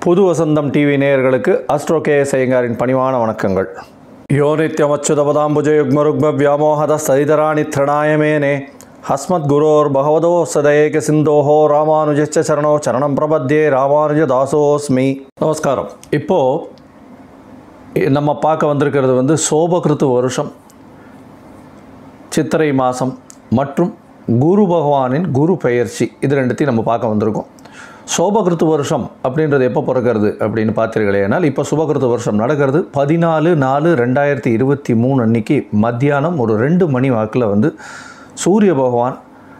புது வசந்தம் டிவி நேயர்களுக்கு அஸ்ட்ரோ கே எஸ் ஐயங்காரின் பணிவான வணக்கங்கள் யோ நித்யமச்சுதபதாம்புஜயுக்மருக்ம வியாமோகத சரிதராணி திரணாயமேனே ஹஸ்மத் குரோர் பகவதோ சதேக சிந்தோஹோ ராமானுஜச்ச சரணோ சரணம் பிரபத்யே ராமானுஜ தாசோஸ்மி நமஸ்காரம் இப்போது நம்ம பார்க்க வந்திருக்கிறது வந்து சோபகிருத்து வருஷம் சித்திரை மாதம் மற்றும் குரு பகவானின் குரு பெயர்ச்சி இது ரெண்டுத்தையும் நம்ம பார்க்க வந்திருக்கோம் சோபகிருத்து வருஷம் அப்படின்றது எப்போ பிறக்கிறது அப்படின்னு பார்த்தீர்களேனால் இப்போ சுபகிருத்து வருஷம் நடக்கிறது பதினாலு நாலு ரெண்டாயிரத்தி இருபத்தி மூணு அன்னைக்கு மத்தியானம் ஒரு ரெண்டு மணி வாக்கில் வந்து சூரிய பகவான்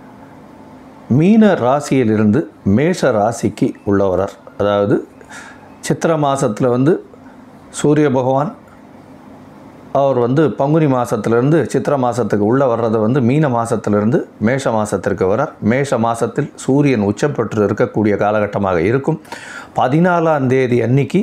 மீன ராசியிலிருந்து மேஷ ராசிக்கு உள்ளவரார் அதாவது சித்திர மாதத்தில் வந்து சூரிய பகவான் அவர் வந்து பங்குனி மாதத்துலேருந்து சித்திர மாதத்துக்கு உள்ளே வர்றது வந்து மீன மாதத்துலேருந்து மேஷ மாதத்திற்கு வரார் மேஷ மாதத்தில் சூரியன் உச்சம் பெற்று இருக்கக்கூடிய காலகட்டமாக இருக்கும் பதினாலாம் தேதி அன்னைக்கு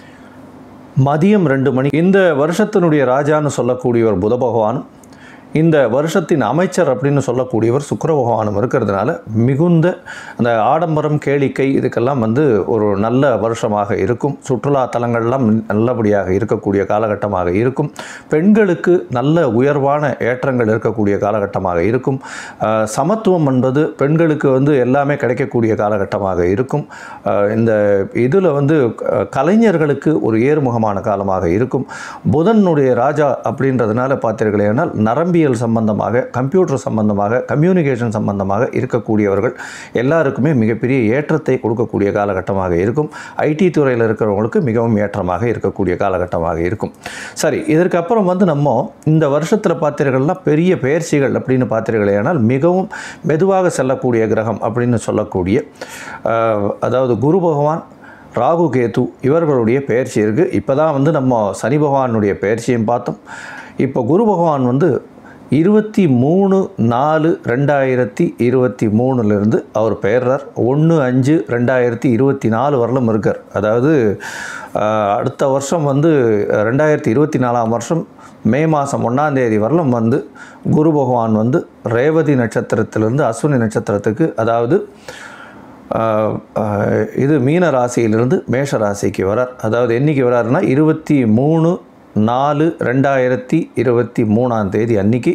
மதியம் ரெண்டு மணி இந்த வருஷத்தினுடைய ராஜான்னு சொல்லக்கூடியவர் புத பகவானும் இந்த வருஷத்தின் அமைச்சர் அப்படின்னு சொல்லக்கூடியவர் சுக்கிர பகவானும் இருக்கிறதுனால மிகுந்த அந்த ஆடம்பரம் கேளிக்கை இதுக்கெல்லாம் வந்து ஒரு நல்ல வருஷமாக இருக்கும் சுற்றுலா தலங்கள்லாம் நல்லபடியாக இருக்கக்கூடிய காலகட்டமாக இருக்கும் பெண்களுக்கு நல்ல உயர்வான ஏற்றங்கள் இருக்கக்கூடிய காலகட்டமாக இருக்கும் அஹ், சமத்துவம் என்பது பெண்களுக்கு வந்து எல்லாமே கிடைக்கக்கூடிய காலகட்டமாக இருக்கும் அஹ், இந்த இதில் வந்து அஹ், கலைஞர்களுக்கு ஒரு ஏறுமுகமான காலமாக இருக்கும் புதனுடைய ராஜா அப்படின்றதுனால பார்த்தீர்களேனால் நரம்பியல் சம்பந்தமாக கம்ப்யூட்டர் சம்பந்தமாக கம்யூனிகேஷன் சம்பந்தமாக இருக்கக்கூடியவர்கள் எல்லாருக்குமே மிகப்பெரிய ஏற்றத்தை கொடுக்கக்கூடிய காலகட்டமாக இருக்கும் ஐடி துறையில் இருக்கிறவங்களுக்கு மிகவும் ஏற்றமாக இருக்கக்கூடிய காலகட்டமாக இருக்கும் சரி இதற்கப்புறம் வந்து நம்ம இந்த வருஷத்தில் பார்த்தீர்கள்னா பெரிய பயிற்சிகள் அப்படின்னு பார்த்தீர்களேனால் மிகவும் மெதுவாக செல்லக்கூடிய கிரகம் அப்படின்னு சொல்லக்கூடிய அஹ், அதாவது குரு பகவான் ராகு கேது இவர்களுடைய பெயர்ச்சி இருக்குது இப்போ தான் வந்து நம்ம சனி பகவானுடைய பெயர்ச்சியும் பார்த்தோம் இப்போ குரு பகவான் வந்து இருபத்தி மூணு நாலு ரெண்டாயிரத்தி இருபத்தி மூணுலேருந்து அவர் பெயர்றார் ஒன்று அஞ்சு ரெண்டாயிரத்தி இருபத்தி நாலு வரலும் இருக்கார் அதாவது ஆஹ், அடுத்த வருஷம் வந்து ரெண்டாயிரத்தி இருபத்தி நாலாம் வருஷம் மே மாதம் ஒன்றாம் தேதி வரலும் வந்து குரு பகவான் வந்து ரேவதி நட்சத்திரத்திலிருந்து அஸ்வினி நட்சத்திரத்துக்கு அதாவது ஆஹ், ஆஹ், இது மீன ராசியிலிருந்து மேஷ ராசிக்கு வரார் அதாவது என்னைக்கு வராருன்னா இருபத்தி மூணு நாலு ரெண்டாயிரத்தி இருபத்தி மூணாம் தேதி அன்னைக்கு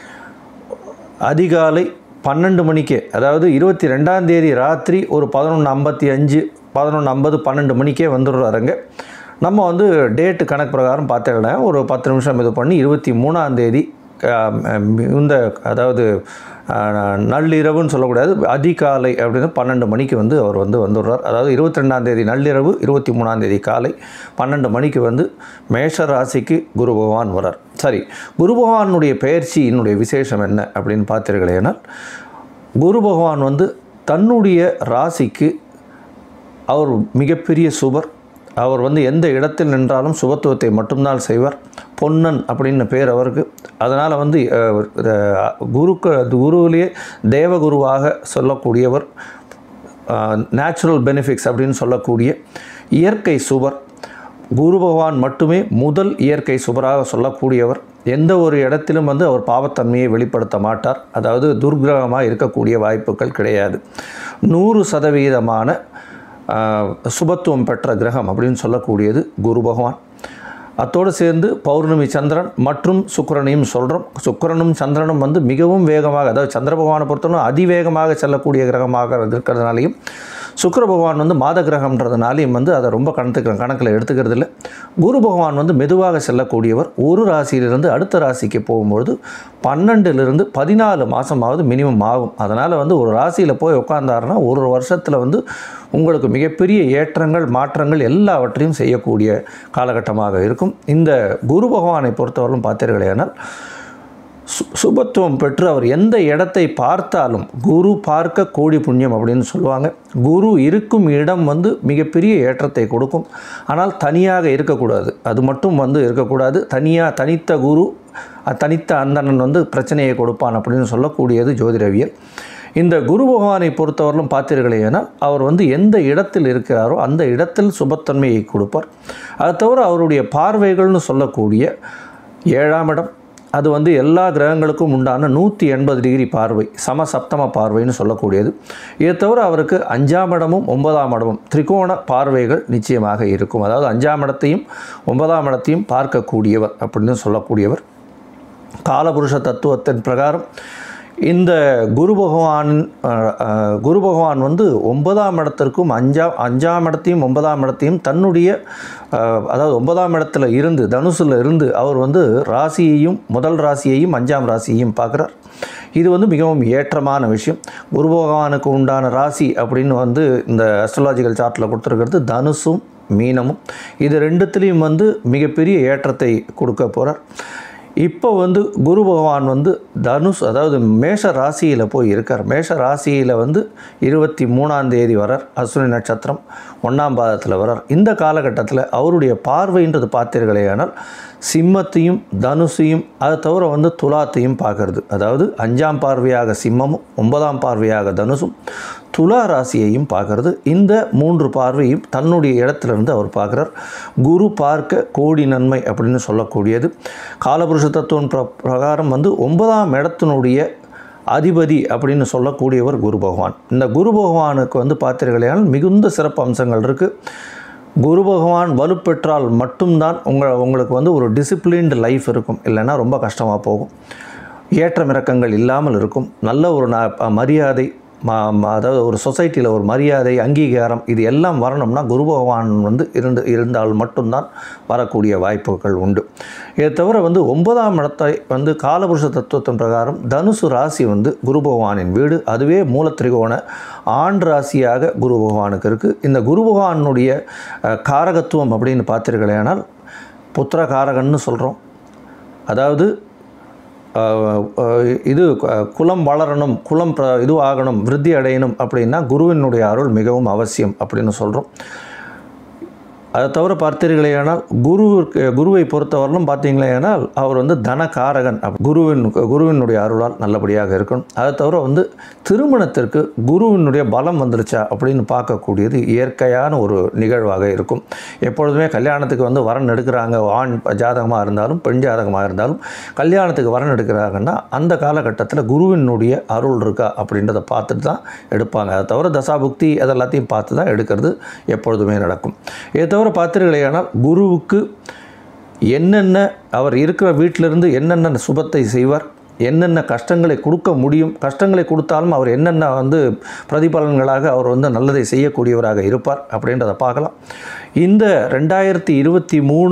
அதிகாலை பன்னெண்டு மணிக்கே அதாவது இருபத்தி ரெண்டாம் தேதி ராத்திரி ஒரு பதினொன்று ஐம்பத்தி அஞ்சு பதினொன்று ஐம்பது பன்னெண்டு மணிக்கே வந்துடுறாருங்க நம்ம வந்து டேட்டு கணக்கு பிரகாரம் பார்த்தீங்கன்னா ஒரு பத்து நிமிஷம் இது பண்ணி இருபத்தி மூணாம் தேதி ஆஹ், இந்த அதாவது ஆஹ், நள்ளிரவுன்னு சொல்லக்கூடாது அதிகாலை அப்படின்னு பன்னெண்டு மணிக்கு வந்து அவர் வந்து வந்துடுறார் அதாவது இருபத்தி ரெண்டாம் தேதி நள்ளிரவு இருபத்தி மூணாம் தேதி காலை பன்னெண்டு மணிக்கு வந்து மேஷ ராசிக்கு குரு பகவான் வரார் சரி குரு பகவானுடைய பெயர்ச்சியினுடைய விசேஷம் என்ன அப்படின்னு பார்த்தீர்களேனால் குரு பகவான் வந்து தன்னுடைய ராசிக்கு அவர் மிகப்பெரிய சுபர் அவர் வந்து எந்த இடத்தில் நின்றாலும் சுபத்துவத்தை மட்டும்தான் செய்வார் பொன்னன் அப்படின்னு பேர் அவருக்கு அதனால் வந்து அஹ், அஹ், குருக்கு குருவிலேயே தேவகுருவாக சொல்லக்கூடியவர் நேச்சுரல் பெனிஃபிட்ஸ் அப்படின்னு சொல்லக்கூடிய இயற்கை சுபர் குரு பகவான் மட்டுமே முதல் இயற்கை சுபராக சொல்லக்கூடியவர் எந்த ஒரு இடத்திலும் வந்து அவர் பாவத்தன்மையை வெளிப்படுத்த மாட்டார் அதாவது துர்கிரகமாக இருக்கக்கூடிய வாய்ப்புகள் கிடையாது நூறு சதவீதமான ஆஹ், சுபத்துவம் பெற்ற கிரகம் அப்படின்னு சொல்லக்கூடியது குரு பகவான் அத்தோடு சேர்ந்து பௌர்ணமி சந்திரன் மற்றும் சுக்கிரனையும் சொல்கிறோம் சுக்கிரனும் சந்திரனும் வந்து மிகவும் வேகமாக அதாவது சந்திர பகவானை பொறுத்தவரை அதிவேகமாக செல்லக்கூடிய கிரகமாக இருக்கிறதுனாலையும் சுக்கிர பகவான் வந்து மாத கிரகம்ன்றதுனாலையும் வந்து அதை ரொம்ப கணத்துக்கு கணக்கில் எடுத்துக்கிறது இல்லை குரு பகவான் வந்து மெதுவாக செல்லக்கூடியவர் ஒரு ராசியிலிருந்து அடுத்த ராசிக்கு போகும்பொழுது பன்னெண்டுலேருந்து பதினாலு மாதமாவது மினிமம் ஆகும் அதனால் வந்து ஒரு ராசியில் போய் உட்காந்தாருன்னா ஒரு வருஷத்தில் வந்து உங்களுக்கு மிகப்பெரிய ஏற்றங்கள் மாற்றங்கள் எல்லாவற்றையும் செய்யக்கூடிய காலகட்டமாக இருக்கும் இந்த குரு பகவானை பொறுத்தவரையிலும் பார்த்தீர்களேனால் சு சுபத்துவம் பெற்று அவர் எந்த இடத்தை பார்த்தாலும் குரு பார்க்க கோடி புண்ணியம் அப்படின்னு சொல்லுவாங்க குரு இருக்கும் இடம் வந்து மிகப்பெரிய ஏற்றத்தை கொடுக்கும் ஆனால் தனியாக இருக்கக்கூடாது அது மட்டும் வந்து இருக்கக்கூடாது தனியாக தனித்த குரு அ- தனித்த அந்தணன் வந்து பிரச்சனையை கொடுப்பான் அப்படின்னு சொல்லக்கூடியது ஜோதிடவியல் இந்த குரு பகவானை பொறுத்தவரையிலும் பார்த்தீர்களேனால் அவர் வந்து எந்த இடத்தில் இருக்கிறாரோ அந்த இடத்தில் சுபத்தன்மையை கொடுப்பார் அது தவிர அவருடைய பார்வைகள்னு சொல்லக்கூடிய ஏழாம் இடம் அது வந்து எல்லா கிரகங்களுக்கும் உண்டான நூற்றி எண்பது டிகிரி பார்வை சமசப்தம பார்வைன்னு சொல்லக்கூடியது இதை தவிர அவருக்கு அஞ்சாம் இடமும் ஒன்பதாம் இடமும் திரிகோண பார்வைகள் நிச்சயமாக இருக்கும் அதாவது அஞ்சாம் இடத்தையும் ஒன்பதாம் இடத்தையும் பார்க்கக்கூடியவர் அப்படின்னு சொல்லக்கூடியவர் காலபுருஷ தத்துவத்தின் பிரகாரம் இந்த குரு பகவான் அஹ், அஹ், குரு பகவான் வந்து ஒன்பதாம் இடத்திற்கும் அஞ்சாம் அஞ்சாம் இடத்தையும் ஒன்பதாம் இடத்தையும் தன்னுடைய அஹ், அதாவது ஒன்பதாம் இடத்துல இருந்து தனுசில் இருந்து அவர் வந்து ராசியையும் முதல் ராசியையும் அஞ்சாம் ராசியையும் பார்க்குறார் இது வந்து மிகவும் ஏற்றமான விஷயம் குரு பகவானுக்கு உண்டான ராசி அப்படின்னு வந்து இந்த அஸ்ட்ராலாஜிக்கல் சார்ட்டில் கொடுத்துருக்கிறது தனுசும் மீனமும் இது ரெண்டுத்துலேயும் வந்து மிகப்பெரிய ஏற்றத்தை கொடுக்க போகிறார் இப்போ வந்து குரு பகவான் வந்து தனுஷ் அதாவது மேஷ ராசியில் போய் இருக்கார் மேஷ ராசியில் வந்து இருபத்தி மூணாம் தேதி வரார் அஸ்வினி நட்சத்திரம் ஒன்றாம் பாதத்தில் வரார் இந்த காலகட்டத்தில் அவருடைய பார்வைன்றது பார்த்தீர்களேயானால் சிம்மத்தையும் தனுசையும் அதை தவிர வந்து துலாத்தையும் பார்க்கறது அதாவது அஞ்சாம் பார்வையாக சிம்மமும் ஒன்பதாம் பார்வையாக தனுசும் துலா ராசியையும் பார்க்கறது இந்த மூன்று பார்வையும் தன்னுடைய இடத்திலிருந்து அவர் பார்க்குறார் குரு பார்க்க கோடி நன்மை அப்படின்னு சொல்லக்கூடியது காலபுருஷ தத்துவம் பிர பிரகாரம் வந்து ஒன்பதாம் இடத்தினுடைய அதிபதி அப்படின்னு சொல்லக்கூடியவர் குரு பகவான் இந்த குரு பகவானுக்கு வந்து பார்த்தீர்களேனால் மிகுந்த சிறப்பு அம்சங்கள் இருக்குது குரு பகவான் வலுப்பெற்றால் மட்டும்தான் உங்கள் உங்களுக்கு வந்து ஒரு டிசிப்ளின்டு லைஃப் இருக்கும் இல்லைன்னா ரொம்ப கஷ்டமாக போகும் ஏற்றம் இறக்கங்கள் இல்லாமல் இருக்கும் நல்ல ஒரு ந- மரியாதை ம- ம- அதாவது ஒரு சொசைட்டியில் ஒரு மரியாதை அங்கீகாரம் இது எல்லாம் வரணும்னா குரு பகவான் வந்து இருந்து இருந்தால் மட்டும்தான் வரக்கூடிய வாய்ப்புகள் உண்டு இதை தவிர வந்து ஒன்பதாம் இடத்தை வந்து காலபுருஷ தத்துவத்தின் பிரகாரம் தனுசு ராசி வந்து குரு பகவானின் வீடு அதுவே மூலத்திரிகோண ஆண் ராசியாக குரு பகவானுக்கு இருக்குது இந்த குரு பகவானுடைய அஹ், காரகத்துவம் அப்படின்னு பார்த்தீர்களேனால் புத்திர காரகன்னு சொல்கிறோம் அதாவது அஹ், அஹ், இது அஹ், குலம் வளரணும் குலம் பிர இது ஆகணும் விருத்தி அடையணும் அப்படின்னா குருவினுடைய அருள் மிகவும் அவசியம் அப்படின்னு சொல்கிறோம் அதை தவிர பார்த்தீர்களேயானால் குருவிற்கு குருவை பொறுத்தவரையிலும் பார்த்தீங்களேயானால் அவர் வந்து தனகாரகன் அப்ப- குருவின் குருவினுடைய அருளால் நல்லபடியாக இருக்கணும் அதை தவிர வந்து திருமணத்திற்கு குருவினுடைய பலம் வந்துருச்சா அப்படின்னு பார்க்கக்கூடியது இயற்கையான ஒரு நிகழ்வாக இருக்கும் எப்பொழுதுமே கல்யாணத்துக்கு வந்து வரன் எடுக்கிறாங்க ஆண் ஜாதகமாக இருந்தாலும் பெண் ஜாதகமாக இருந்தாலும் கல்யாணத்துக்கு வரன் எடுக்கிறாங்கன்னா அந்த காலகட்டத்தில் குருவினுடைய அருள் இருக்கா அப்படின்றத பார்த்துட்டு தான் எடுப்பாங்க அதை தவிர தசாபுக்தி அதெல்லாத்தையும் பார்த்து தான் எடுக்கிறது எப்பொழுதுமே நடக்கும் இதை தவிர பார்த்தீர்களேயானால் குருவுக்கு என்னென்ன அவர் இருக்கிற வீட்டிலிருந்து என்னென்ன சுபத்தை செய்வார் என்னென்ன கஷ்டங்களை கொடுக்க முடியும் கஷ்டங்களை கொடுத்தாலும் அவர் என்னென்ன வந்து பிரதிபலன்களாக அவர் வந்து நல்லதை செய்யக்கூடியவராக இருப்பார் அப்படின்றத பார்க்கலாம் இந்த ரெண்டாயிரத்தி இருபத்தி மூணு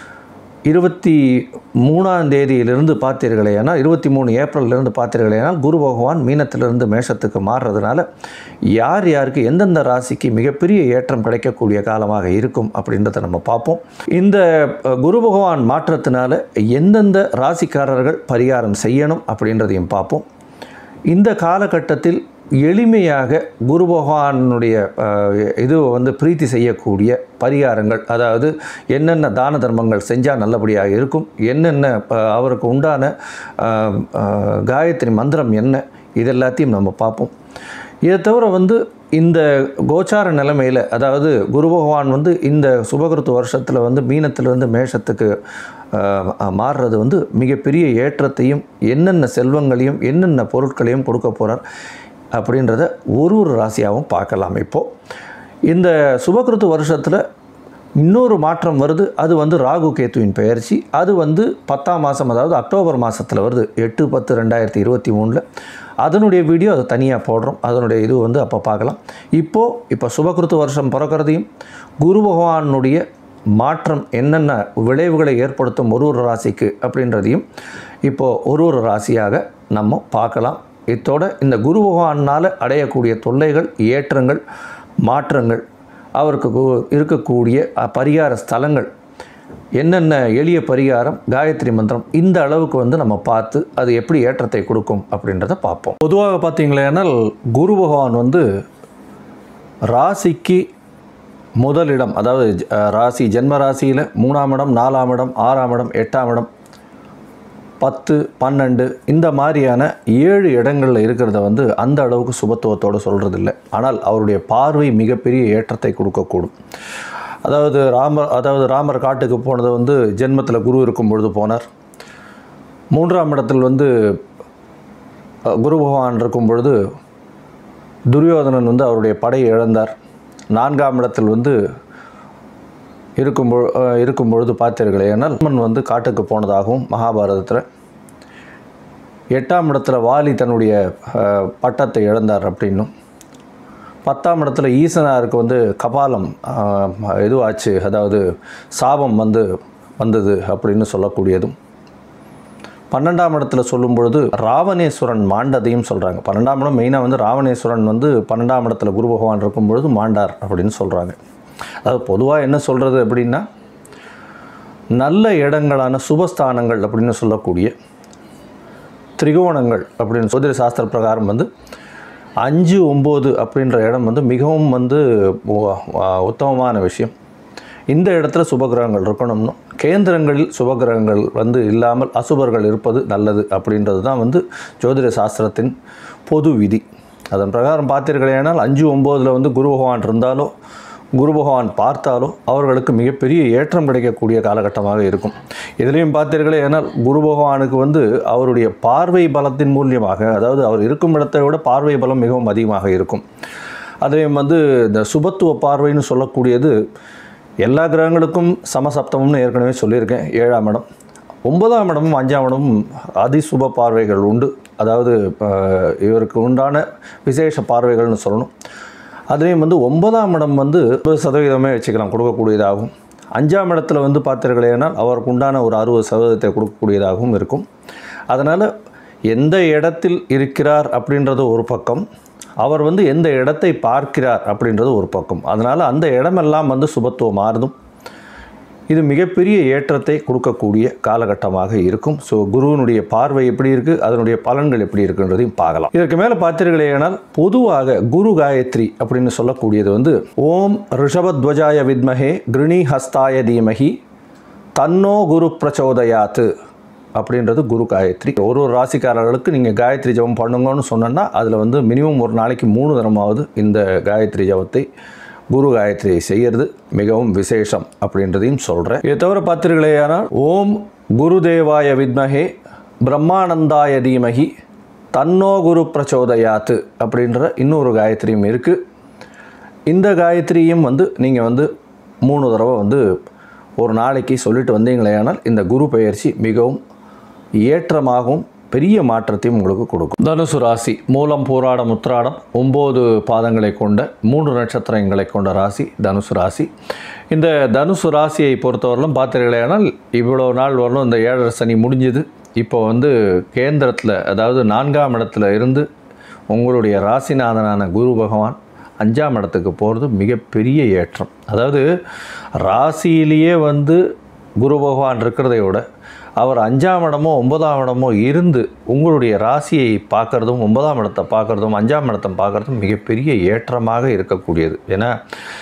இருபத்தி மூணாம் தேதியிலிருந்து பார்த்தீர்களேனால் இருபத்தி மூணு ஏப்ரல்லேருந்து பார்த்தீர்களேனால் குரு பகவான் மீனத்திலிருந்து மேஷத்துக்கு மாறுறதுனால யார் யாருக்கு எந்தெந்த ராசிக்கு மிகப்பெரிய ஏற்றம் கிடைக்கக்கூடிய காலமாக இருக்கும் அப்படின்றத நம்ம பார்ப்போம் இந்த அஹ், குரு பகவான் மாற்றத்தினால எந்தெந்த ராசிக்காரர்கள் பரிகாரம் செய்யணும் அப்படின்றதையும் பார்ப்போம் இந்த காலகட்டத்தில் எளிமையாக குரு பகவானுடைய அஹ், இது வந்து பிரீத்தி செய்யக்கூடிய பரிகாரங்கள் அதாவது என்னென்ன தான தர்மங்கள் செஞ்சால் நல்லபடியாக இருக்கும் என்னென்ன அஹ், அவருக்கு உண்டான அஹ், அஹ், காயத்ரி மந்திரம் என்ன இது எல்லாத்தையும் நம்ம பார்ப்போம் இதை தவிர வந்து இந்த கோச்சார நிலைமையில் அதாவது குரு பகவான் வந்து இந்த சுபகிருத்து வருஷத்தில் வந்து மீனத்திலிருந்து மேஷத்துக்கு ஆஹ், மாறுறது வந்து மிகப்பெரிய ஏற்றத்தையும் என்னென்ன செல்வங்களையும் என்னென்ன பொருட்களையும் கொடுக்க போகிறார் அப்படின்றத ஒரு ஒரு ராசியாகவும் பார்க்கலாம் இப்போது இந்த சுபகிருத்து வருஷத்தில் இன்னொரு மாற்றம் வருது அது வந்து ராகு கேத்துவின் பெயர்ச்சி அது வந்து பத்தாம் மாதம் அதாவது அக்டோபர் மாதத்தில் வருது எட்டு பத்து ரெண்டாயிரத்தி இருபத்தி மூணில் அதனுடைய வீடியோ அதை தனியாக போடுறோம் அதனுடைய இது வந்து அப்போ பார்க்கலாம் இப்போது இப்போ சுபகிருத்து வருஷம் பிறக்கிறதையும் குரு பகவானுடைய மாற்றம் என்னென்ன விளைவுகளை ஏற்படுத்தும் ஒரு ஒரு ராசிக்கு அப்படின்றதையும் இப்போது ஒரு ஒரு ராசியாக நம்ம பார்க்கலாம் இத்தோட இந்த குரு பகவானால் அடையக்கூடிய தொல்லைகள் ஏற்றங்கள் மாற்றங்கள் அவருக்கு கு- இருக்கக்கூடிய அ, பரிகார ஸ்தலங்கள் என்னென்ன எளிய பரிகாரம் காயத்ரி மந்திரம் இந்த அளவுக்கு வந்து நம்ம பார்த்து அது எப்படி ஏற்றத்தை கொடுக்கும் அப்படின்றத பார்ப்போம் பொதுவாக பார்த்தீங்களேனால் குரு பகவான் வந்து ராசிக்கு முதலிடம் அதாவது ஜ- அஹ், ராசி ஜென்ம ராசியில் மூணாம் இடம் நாலாம் இடம் ஆறாம் இடம் எட்டாம் இடம் பத்து பன்னெண்டு இந்த மாதிரியான ஏழு இடங்களில் இருக்கிறத வந்து அந்த அளவுக்கு சுபத்துவத்தோடு சொல்கிறது இல்லை ஆனால் அவருடைய பார்வை மிகப்பெரிய ஏற்றத்தை கொடுக்கக்கூடும் அதாவது ராமர் அதாவது ராமர் காட்டுக்கு போனது வந்து ஜென்மத்தில் குரு இருக்கும் பொழுது போனார் மூன்றாம் இடத்தில் வந்து அஹ், குரு பகவான் இருக்கும் பொழுது துரியோதனன் வந்து அவருடைய படையை இழந்தார் நான்காம் இடத்தில் வந்து இருக்கும் பொ- அஹ், இருக்கும் பொழுது பார்த்தீர்களே ஆனால் ராமன் வந்து காட்டுக்கு போனதாகவும் மகாபாரதத்தில் எட்டாம் இடத்துல வாலி தன்னுடைய அஹ், பட்டத்தை இழந்தார் அப்படின்னும் பத்தாம் இடத்துல ஈசனாருக்கு வந்து கபாலம் ஆஹ், இதுவாச்சு அதாவது சாபம் வந்து வந்தது அப்படின்னு சொல்லக்கூடியதும் பன்னெண்டாம் இடத்துல சொல்லும் பொழுது ராவணேஸ்வரன் மாண்டதையும் சொல்கிறாங்க பன்னெண்டாம் இடம் மெயினாக வந்து ராவணேஸ்வரன் வந்து பன்னெண்டாம் இடத்துல குரு பகவான் இருக்கும் பொழுது மாண்டார் அப்படின்னு சொல்கிறாங்க அதாவது பொதுவாக என்ன சொல்கிறது அப்படின்னா நல்ல இடங்களான சுபஸ்தானங்கள் அப்படின்னு சொல்லக்கூடிய திரிகோணங்கள் அப்படின்னு சோதர சாஸ்திர பிரகாரம் வந்து அஞ்சு ஒம்பது அப்படின்ற இடம் வந்து மிகவும் வந்து உ- ஆ, உத்தமமான விஷயம் இந்த இடத்துல சுபகிரகங்கள் இருக்கணும்னு கேந்திரங்களில் சுபகிரகங்கள் வந்து இல்லாமல் அசுபர்கள் இருப்பது நல்லது அப்படின்றது தான் வந்து ஜோதிட சாஸ்திரத்தின் பொது விதி அதன் பிரகாரம் பார்த்தீர்களேனால் அஞ்சு ஒம்போதில் வந்து குரு பகவான் இருந்தாலோ குரு பகவான் பார்த்தாலோ அவர்களுக்கு மிகப்பெரிய ஏற்றம் கிடைக்கக்கூடிய காலகட்டமாக இருக்கும் இதுலேயும் பார்த்தீர்களே ஏனால் குரு பகவானுக்கு வந்து அவருடைய பார்வை பலத்தின் மூலியமாக அதாவது அவர் இருக்கும் இடத்தை விட பார்வை பலம் மிகவும் அதிகமாக இருக்கும் அதுலேயும் வந்து இந்த சுபத்துவ பார்வைன்னு சொல்லக்கூடியது எல்லா கிரகங்களுக்கும் சமசப்தம்னு ஏற்கனவே சொல்லியிருக்கேன் ஏழாம் இடம் ஒன்பதாம் இடமும் அஞ்சாம் இடமும் அதிசுப பார்வைகள் உண்டு அதாவது அஹ், இவருக்கு உண்டான விசேஷ பார்வைகள்னு சொல்லணும் அதுலேயும் வந்து ஒன்பதாம் இடம் வந்து ஒரு சதவீதமே வச்சுக்கலாம் கொடுக்கக்கூடியதாகும் அஞ்சாம் இடத்துல வந்து பார்த்தீர்களேனால் அவருக்கு உண்டான ஒரு அறுபது சதவீதத்தை கொடுக்கக்கூடியதாகவும் இருக்கும் அதனால் எந்த இடத்தில் இருக்கிறார் அப்படின்றது ஒரு பக்கம் அவர் வந்து எந்த இடத்தை பார்க்கிறார் அப்படின்றது ஒரு பக்கம் அதனால் அந்த இடமெல்லாம் வந்து சுபத்துவம் மாறுதும் இது மிகப்பெரிய ஏற்றத்தை கொடுக்கக்கூடிய காலகட்டமாக இருக்கும் ஸோ குருவினுடைய பார்வை எப்படி இருக்குது அதனுடைய பலன்கள் எப்படி இருக்குன்றதையும் பார்க்கலாம் இதற்கு மேலே பார்த்தீர்களேனால் பொதுவாக குரு காயத்ரி அப்படின்னு சொல்லக்கூடியது வந்து ஓம் ரிஷபத்வஜாய வித்மஹே கிருணி ஹஸ்தாய தீமஹி தன்னோ குரு பிரச்சோதயாத்து அப்படின்றது குரு காயத்ரி ஒரு ஒரு ராசிக்காரர்களுக்கு நீங்கள் காயத்ரி ஜபம் பண்ணுங்கன்னு சொன்னோன்னா அதில் வந்து மினிமம் ஒரு நாளைக்கு மூணு தரமாவது இந்த காயத்ரி ஜபத்தை குரு காயத்ரியை செய்யறது மிகவும் விசேஷம் அப்படின்றதையும் சொல்கிறேன் இதை தவிர பார்த்தீர்களேயானால் ஓம் குருதேவாய வித்மஹே பிரம்மானந்தாய தீமகி தன்னோ குரு பிரச்சோதயாத்து அப்படின்ற இன்னொரு காயத்ரியும் இருக்குது இந்த காயத்ரியும் வந்து நீங்கள் வந்து மூணு தடவை வந்து ஒரு நாளைக்கு சொல்லிட்டு வந்தீங்களேயானால் இந்த குரு பெயர்ச்சி மிகவும் ஏற்றமாகவும் பெரிய மாற்றத்தையும் உங்களுக்கு கொடுக்கும் தனுசு ராசி மூலம் பூராடம் உத்திராடம் ஒம்பது பாதங்களை கொண்ட மூன்று நட்சத்திரங்களை கொண்ட ராசி தனுசு ராசி இந்த தனுசு ராசியை பொறுத்தவரையிலும் பார்த்தீர்களேனால் இவ்வளோ நாள் வரலும் இந்த ஏழரை சனி முடிஞ்சுது இப்போ வந்து கேந்திரத்தில் அதாவது நான்காம் இடத்துல இருந்து உங்களுடைய ராசிநாதனான குரு பகவான் அஞ்சாம் இடத்துக்கு போகிறது மிகப்பெரிய ஏற்றம் அதாவது ராசியிலேயே வந்து குரு பகவான் இருக்கிறதை விட அவர் அஞ்சாம் இடமோ ஒன்பதாம் இடமோ இருந்து உங்களுடைய ராசியை பார்க்குறதும் ஒன்பதாம் இடத்தை பார்க்குறதும் அஞ்சாம் இடத்தை பார்க்குறதும் மிகப்பெரிய ஏற்றமாக இருக்கக்கூடியது ஏன்னா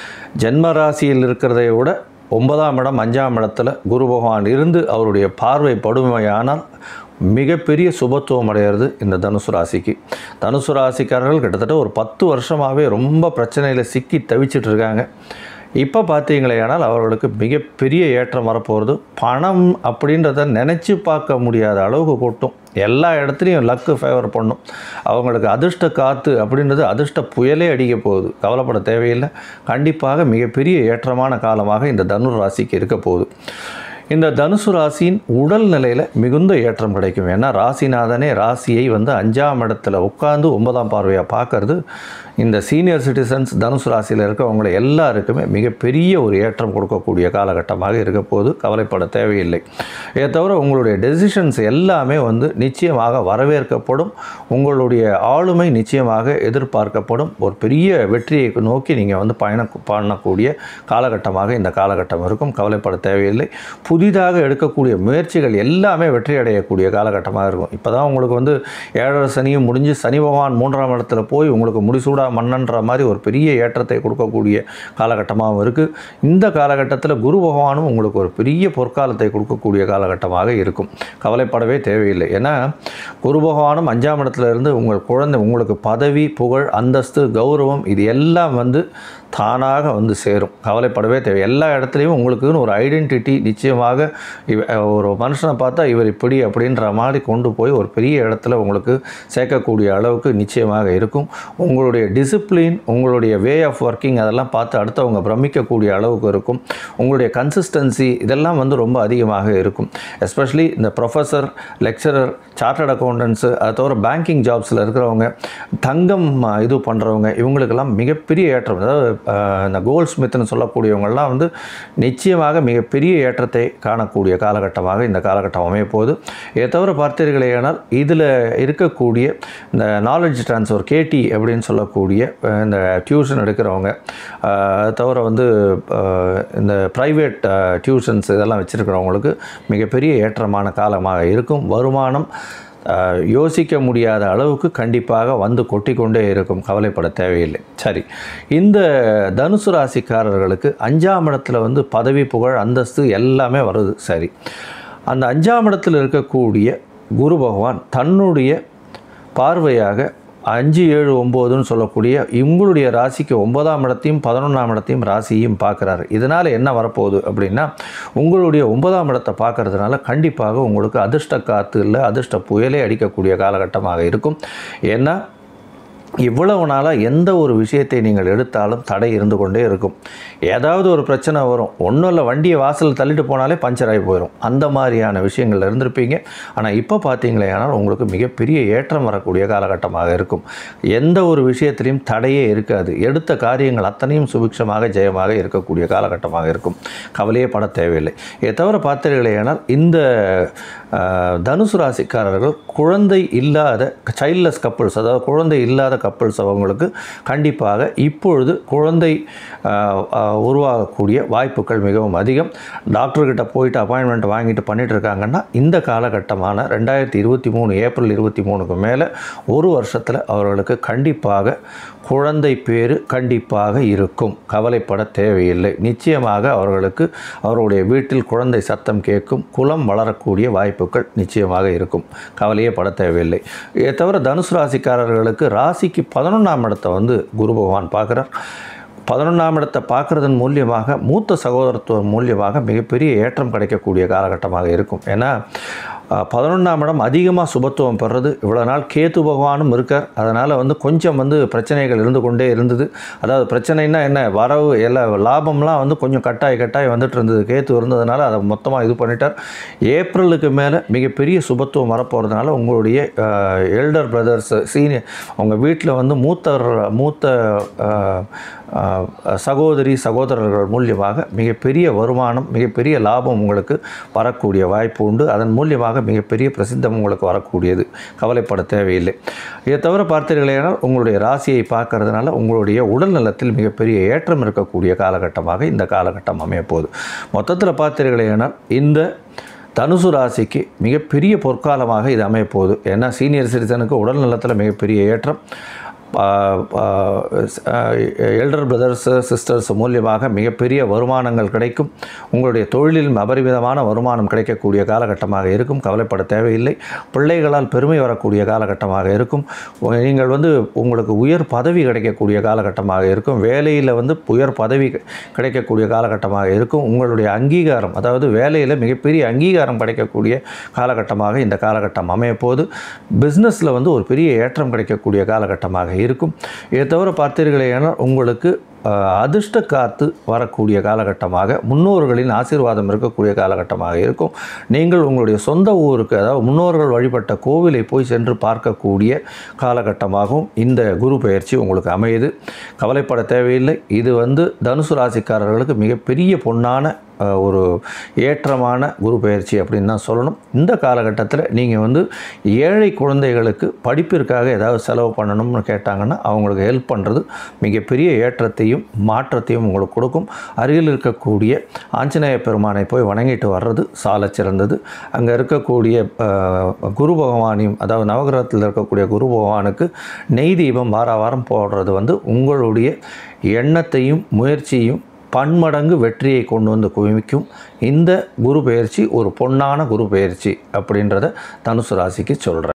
ஜென்ம ராசியில் இருக்கிறதை விட ஒன்பதாம் இடம் அஞ்சாம் இடத்துல குரு பகவான் இருந்து அவருடைய பார்வை படுமையானால் மிகப்பெரிய சுபத்துவம் அடையிறது இந்த தனுசு ராசிக்கு தனுசு ராசிக்காரர்கள் கிட்டத்தட்ட ஒரு பத்து வருஷமாகவே ரொம்ப பிரச்சனையில் சிக்கி தவிச்சிட்டு இருக்காங்க இப்போ பார்த்தீங்களேயானால் அவர்களுக்கு மிகப்பெரிய ஏற்றம் வரப்போகிறது பணம் அப்படின்றத நினச்சி பார்க்க முடியாத அளவுக்கு கொட்டும் எல்லா இடத்துலையும் லக்கு ஃபேவர் பண்ணும் அவங்களுக்கு அதிர்ஷ்ட காற்று அப்படின்றது அதிர்ஷ்ட புயலே அடிக்க போகுது கவலைப்பட தேவையில்லை கண்டிப்பாக மிகப்பெரிய ஏற்றமான காலமாக இந்த தனுர் ராசிக்கு இருக்க போகுது இந்த தனுசு ராசியின் உடல் நிலையில் மிகுந்த ஏற்றம் கிடைக்கும் ஏன்னா ராசிநாதனே ராசியை வந்து அஞ்சாம் இடத்துல உட்கார்ந்து ஒன்பதாம் பார்வையாக பார்க்கறது இந்த சீனியர் சிட்டிசன்ஸ் தனுசு ராசியில் இருக்கவங்களை எல்லாருக்குமே மிகப்பெரிய ஒரு ஏற்றம் கொடுக்கக்கூடிய காலகட்டமாக இருக்க போது கவலைப்பட தேவையில்லை இதை தவிர உங்களுடைய டெசிஷன்ஸ் எல்லாமே வந்து நிச்சயமாக வரவேற்கப்படும் உங்களுடைய ஆளுமை நிச்சயமாக எதிர்பார்க்கப்படும் ஒரு பெரிய வெற்றியை நோக்கி நீங்கள் வந்து பயணம் பண்ணக்கூடிய காலகட்டமாக இந்த காலகட்டம் இருக்கும் கவலைப்பட தேவையில்லை புதிதாக எடுக்கக்கூடிய முயற்சிகள் எல்லாமே வெற்றி அடையக்கூடிய காலகட்டமாக இருக்கும் இப்போ தான் உங்களுக்கு வந்து ஏழரை சனியும் முடிஞ்சு சனி பகவான் மூன்றாம் இடத்துல போய் உங்களுக்கு முடிசூடா மன்னன்ற மாதிரி ஒரு பெரிய ஏற்றத்தை கொடுக்கக்கூடிய காலகட்டமாகவும் இருக்குது இந்த காலகட்டத்தில் குரு பகவானும் உங்களுக்கு ஒரு பெரிய பொற்காலத்தை கொடுக்கக்கூடிய காலகட்டமாக இருக்கும் கவலைப்படவே தேவையில்லை ஏன்னா குரு பகவானும் அஞ்சாம் இடத்துல இருந்து உங்கள் குழந்தை உங்களுக்கு பதவி புகழ் அந்தஸ்து கௌரவம் இது எல்லாம் வந்து தானாக வந்து சேரும் கவலைப்படவே தேவை எல்லா இடத்துலையும் உங்களுக்குன்னு ஒரு ஐடென்டிட்டி நிச்சயமாக நிச்சயமாக இவ ஒரு மனுஷனை பார்த்தா இவர் இப்படி அப்படின்ற மாதிரி கொண்டு போய் ஒரு பெரிய இடத்துல உங்களுக்கு சேர்க்கக்கூடிய அளவுக்கு நிச்சயமாக இருக்கும் உங்களுடைய டிசிப்ளின் உங்களுடைய வே ஆஃப் ஒர்க்கிங் அதெல்லாம் பார்த்து அடுத்தவங்க பிரமிக்கக்கூடிய அளவுக்கு இருக்கும் உங்களுடைய கன்சிஸ்டன்சி இதெல்லாம் வந்து ரொம்ப அதிகமாக இருக்கும் எஸ்பெஷலி இந்த ப்ரொஃபஸர் லெக்சரர் சார்ட்டர்ட் அக்கௌண்டன்ஸு அதை தவிர பேங்கிங் ஜாப்ஸில் இருக்கிறவங்க தங்கம் அஹ், இது பண்ணுறவங்க இவங்களுக்கெல்லாம் மிகப்பெரிய ஏற்றம் அதாவது அஹ், இந்த கோல்ட் ஸ்மித்னு சொல்லக்கூடியவங்கெல்லாம் வந்து நிச்சயமாக மிகப்பெரிய ஏற்றத்தை காணக்கூடிய காலகட்டமாக இந்த காலகட்டம் அமைய போகுது இதை தவிர பார்த்தீர்களேயானால் இதில் இருக்கக்கூடிய இந்த நாலேஜ் ட்ரான்ஸ்ஃபர் கேடி அப்படின்னு சொல்லக்கூடிய அஹ், இந்த டியூஷன் எடுக்கிறவங்க அஹ், அது தவிர வந்து அஹ், இந்த ப்ரைவேட் டியூஷன்ஸ் இதெல்லாம் வச்சுருக்கிறவங்களுக்கு மிகப்பெரிய ஏற்றமான காலமாக இருக்கும் வருமானம் அஹ், யோசிக்க முடியாத அளவுக்கு கண்டிப்பாக வந்து கொட்டிக்கொண்டே இருக்கும் கவலைப்பட தேவையில்லை சரி இந்த தனுசு ராசிக்காரர்களுக்கு அஞ்சாம் இடத்துல வந்து பதவி புகழ் அந்தஸ்து எல்லாமே வருது சரி அந்த அஞ்சாம் இடத்தில் இருக்கக்கூடிய குரு பகவான் தன்னுடைய பார்வையாக அஞ்சு ஏழு ஒம்போதுன்னு சொல்லக்கூடிய உங்களுடைய ராசிக்கு ஒன்பதாம் இடத்தையும் பதினொன்றாம் இடத்தையும் ராசியையும் பார்க்குறாரு இதனால் என்ன வரப்போகுது அப்படின்னா உங்களுடைய ஒன்பதாம் இடத்தை பார்க்கறதுனால கண்டிப்பாக உங்களுக்கு அதிர்ஷ்ட காற்று இல்லை அதிர்ஷ்ட புயலே அடிக்கக்கூடிய காலகட்டமாக இருக்கும் ஏன்னா இவ்வளவு நாளாக எந்த ஒரு விஷயத்தை நீங்கள் எடுத்தாலும் தடை இருந்து கொண்டே இருக்கும் ஏதாவது ஒரு பிரச்சனை வரும் ஒன்றும் இல்லை வண்டியை வாசலில் தள்ளிட்டு போனாலே பஞ்சர் ஆகி போயிடும் அந்த மாதிரியான விஷயங்கள் இருந்திருப்பீங்க ஆனால் இப்போ பார்த்தீங்களே ஆனால் உங்களுக்கு மிகப்பெரிய ஏற்றம் வரக்கூடிய காலகட்டமாக இருக்கும் எந்த ஒரு விஷயத்திலையும் தடையே இருக்காது எடுத்த காரியங்கள் அத்தனையும் சுபிக்ஷமாக ஜெயமாக இருக்கக்கூடிய காலகட்டமாக இருக்கும் கவலையே பட தேவையில்லை இதை தவிர பார்த்தீர்களே ஆனால் இந்த அஹ், தனுசு ராசிக்காரர்கள் குழந்தை இல்லாத சைல்ட்லெஸ் கப்புள்ஸ் அதாவது குழந்தை இல்லாத கப்புள்ஸ் அவங்களுக்கு கண்டிப்பாக இப்பொழுது குழந்தை அஹ், அஹ், உருவாகக்கூடிய வாய்ப்புகள் மிகவும் அதிகம் டாக்டர்கிட்ட போயிட்டு அப்பாயின்மெண்ட் வாங்கிட்டு பண்ணிட்டு இருக்காங்கன்னா இந்த காலகட்டமான ரெண்டாயிரத்தி இருபத்தி மூணு ஏப்ரல் இருபத்தி மூணுக்கு மேலே ஒரு வருஷத்தில் அவர்களுக்கு கண்டிப்பாக குழந்தை பேரு கண்டிப்பாக இருக்கும் கவலைப்பட தேவையில்லை நிச்சயமாக அவர்களுக்கு அவருடைய வீட்டில் குழந்தை சத்தம் கேட்கும் குலம் வளரக்கூடிய வாய்ப்புகள் நிச்சயமாக இருக்கும் கவலையே பட தேவையில்லை இதை தவிர தனுசு ராசிக்காரர்களுக்கு ராசிக்கு பதினொன்றாம் இடத்தை வந்து குரு பகவான் பார்க்குறார் பதினொன்றாம் இடத்தை பார்க்குறதன் மூலியமாக மூத்த சகோதரத்துவம் மூலியமாக மிகப்பெரிய ஏற்றம் கிடைக்கக்கூடிய காலகட்டமாக இருக்கும் ஏன்னா பதினொன்றாம் இடம் அதிகமாக சுபத்துவம் பெறுறது இவ்வளோ நாள் கேத்து பகவானும் இருக்கார் அதனால் வந்து கொஞ்சம் வந்து பிரச்சனைகள் இருந்து கொண்டே இருந்தது அதாவது பிரச்சனைனா என்ன வரவு எல்லா லாபம்லாம் வந்து கொஞ்சம் கட்டாய் கட்டாய் வந்துட்டு இருந்தது கேத்து இருந்ததுனால அதை மொத்தமாக இது பண்ணிட்டார் ஏப்ரலுக்கு மேலே மிகப்பெரிய சுபத்துவம் வரப்போகிறதுனால உங்களுடைய எல்டர் பிரதர்ஸ் சீனியர் உங்கள் வீட்டில் வந்து மூத்தர் மூத்த அஹ், அஹ், சகோதரி சகோதரர்கள் மூலியமாக மிகப்பெரிய வருமானம் மிகப்பெரிய லாபம் உங்களுக்கு வரக்கூடிய வாய்ப்பு உண்டு அதன் மூலியமாக மிகப்பெரிய பிரசித்தம் உங்களுக்கு வரக்கூடியது கவலைப்பட தேவையில்லை இதை தவிர பார்த்தீர்களேனால் உங்களுடைய ராசியை பார்க்கறதுனால உங்களுடைய உடல் நலத்தில் மிகப்பெரிய ஏற்றம் இருக்கக்கூடிய காலகட்டமாக இந்த காலகட்டம் அமையப்போகுது மொத்தத்தில் பார்த்தீர்களேனால் இந்த தனுசு ராசிக்கு மிகப்பெரிய பொற்காலமாக இது அமையப்போகுது ஏன்னா சீனியர் சிட்டிசனுக்கு உடல் நலத்தில் மிகப்பெரிய ஏற்றம் எல்டர் பிரதர்ஸ் சிஸ்டர்ஸ் மூலியமாக மிகப்பெரிய வருமானங்கள் கிடைக்கும் உங்களுடைய தொழிலில் அபரிமிதமான வருமானம் கிடைக்கக்கூடிய காலகட்டமாக இருக்கும் கவலைப்பட தேவையில்லை பிள்ளைகளால் பெருமை வரக்கூடிய காலகட்டமாக இருக்கும் உ- நீங்கள் வந்து உங்களுக்கு உயர் பதவி கிடைக்கக்கூடிய காலகட்டமாக இருக்கும் வேலையில் வந்து உயர் பதவி கி- கிடைக்கக்கூடிய காலகட்டமாக இருக்கும் உங்களுடைய அங்கீகாரம் அதாவது வேலையில் மிகப்பெரிய அங்கீகாரம் கிடைக்கக்கூடிய காலகட்டமாக இந்த காலகட்டம் அமையப்போது பிஸ்னஸில் வந்து ஒரு பெரிய ஏற்றம் கிடைக்கக்கூடிய காலகட்டமாக இருக்கும் இதை தவிர பார்த்தீர்களேனால் உங்களுக்கு அஹ், அதிர்ஷ்ட காத்து வரக்கூடிய காலகட்டமாக முன்னோர்களின் ஆசீர்வாதம் இருக்கக்கூடிய காலகட்டமாக இருக்கும் நீங்கள் உங்களுடைய சொந்த ஊருக்கு அதாவது முன்னோர்கள் வழிபட்ட கோவிலை போய் சென்று பார்க்கக்கூடிய காலகட்டமாகவும் இந்த குரு பெயர்ச்சி உங்களுக்கு அமையுது கவலைப்பட தேவையில்லை இது வந்து தனுசு ராசிக்காரர்களுக்கு மிகப்பெரிய பொன்னான அஹ், ஒரு ஏற்றமான குரு பெயர்ச்சி அப்படின்னு தான் சொல்லணும் இந்த காலகட்டத்தில் நீங்கள் வந்து ஏழை குழந்தைகளுக்கு படிப்பிற்காக ஏதாவது செலவு பண்ணணும்னு கேட்டாங்கன்னா அவங்களுக்கு ஹெல்ப் பண்ணுறது மிகப்பெரிய ஏற்றத்தையும் மாற்றத்தையும் உங்களுக்கு கொடுக்கும் அருகில் இருக்கக்கூடிய ஆஞ்சநேய பெருமானை போய் வணங்கிட்டு வர்றது சாலச் சிறந்தது அங்கே இருக்கக்கூடிய அஹ், குரு பகவானையும் அதாவது நவகிரகத்தில் இருக்கக்கூடிய குரு பகவானுக்கு நெய் தீபம் வார வாரம் போடுறது வந்து உங்களுடைய எண்ணத்தையும் முயற்சியும் பன்மடங்கு வெற்றியை கொண்டு வந்து குவிக்கும் இந்த குரு பெயர்ச்சி ஒரு பொன்னான குரு பெயர்ச்சி அப்படின்றத தனுசு ராசிக்கு சொல்கிறேன்